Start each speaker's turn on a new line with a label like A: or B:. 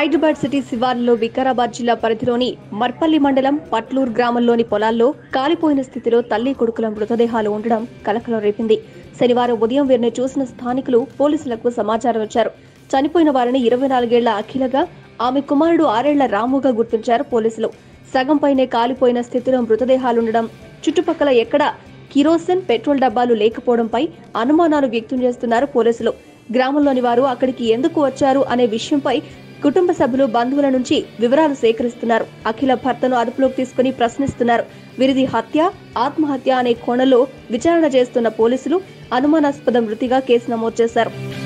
A: Hyderabad city శివార్లో Vikarabad జిల్లా పరిధిలోని మర్పల్లి మండలం పట్లూరు గ్రామంలోని పొలాల్లో కాలిపోయిన స్థితిలో తల్లి కొడుకుల మృతదేహాలు ఉండడం కలకలం రేపింది శనివారం ఉదయం వీరిని చూసిన స్థానికులు పోలీసులకు సమాచారం ఇచ్చారు చనిపోయిన వారిని ఇరవై నాలుగేళ్ల అఖిలగా ఆమె కుమారుడు ఆరేళ్ల రాముగా గుర్తించారు పోలీసులు సగం పైనే కాలిపోయిన స్థితిలో మృతదేహాలుండడం చుట్టుపక్కల ఎక్కడా కిరోసిన్ పెట్రోల్ డబ్బాలు లేకపోవడంపై అనుమానాలు వ్యక్తం చేస్తున్నారు పోలీసులు గ్రామంలోని వారు అక్కడికి ఎందుకు వచ్చారు అనే విషయంపై కుటుంబ సభ్యులు బంధువుల నుంచి వివరాలు సేకరిస్తున్నారు అఖిల భర్తను అదుపులోకి తీసుకుని ప్రశ్నిస్తున్నారు వీరిది హత్య ఆత్మహత్య అనే కోణంలో విచారణ చేస్తున్న పోలీసులు అనుమానాస్పద మృతిగా కేసు నమోదు చేశారు